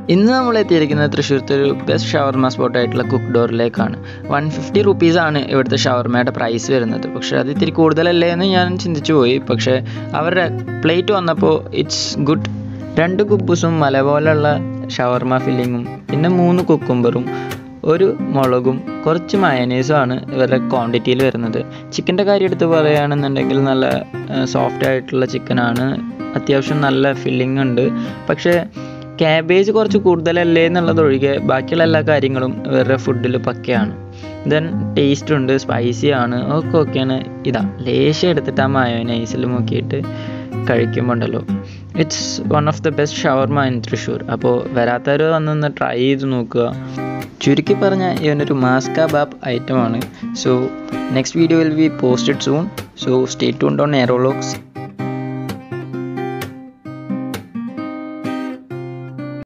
ഇന്ന് നമ്മൾ എത്തിയിരിക്കുന്നത് തൃശ്ശൂരത്തെ ഒരു ബെസ്റ്റ് ഷവർമ സ്പോട്ട് ആയിട്ടുള്ള കുക്ക് ഡോറിലേക്കാണ് വൺ ഫിഫ്റ്റി റുപ്പീസാണ് ഇവിടുത്തെ ഷവർമയുടെ പ്രൈസ് വരുന്നത് പക്ഷേ അത് ഇത്തിരി കൂടുതലല്ലേ എന്ന് ഞാൻ ചിന്തിച്ചു പോയി പക്ഷേ അവരുടെ പ്ലേറ്റ് വന്നപ്പോൾ ഇറ്റ്സ് ഗുഡ് രണ്ട് കുബൂസും മല പോലുള്ള ഷവർമ ഫില്ലിങ്ങും പിന്നെ മൂന്ന് കുക്കുംബറും ഒരു മുളകും കുറച്ച് മയനൈസുമാണ് ഇവരുടെ ക്വാണ്ടിറ്റിയിൽ വരുന്നത് ചിക്കൻ്റെ കാര്യം എടുത്ത് പറയുകയാണെന്നുണ്ടെങ്കിൽ നല്ല സോഫ്റ്റ് ആയിട്ടുള്ള ചിക്കനാണ് അത്യാവശ്യം നല്ല ഫില്ലിംഗ് ഉണ്ട് പക്ഷേ ക്യാബേജ് കുറച്ച് കൂടുതലല്ലേ എന്നുള്ളതൊഴികെ ബാക്കിയുള്ള എല്ലാ കാര്യങ്ങളും ഇവരുടെ ഫുഡിൽ പക്കയാണ് ദെൻ ടേസ്റ്റ് ഉണ്ട് സ്പൈസി ആണ് ഒക്കെ ഓക്കെയാണ് ഇതാ ലേശം എടുത്തിട്ട് ആ മയോനൈസിൽ മുക്കിയിട്ട് കഴിക്കുമ്പോൾ ഉണ്ടല്ലോ it's one of the best shawarma in Thrissur അപ്പോൾ വരാത്തവർ വന്നൊന്ന് ട്രൈ ചെയ്ത് നോക്കുക ചുരുക്കി പറഞ്ഞാൽ ഇവനൊരു മാസ്ക ബാബ് ഐറ്റമാണ് so next video will be posted soon so stay tuned on എയറോലോക്സ്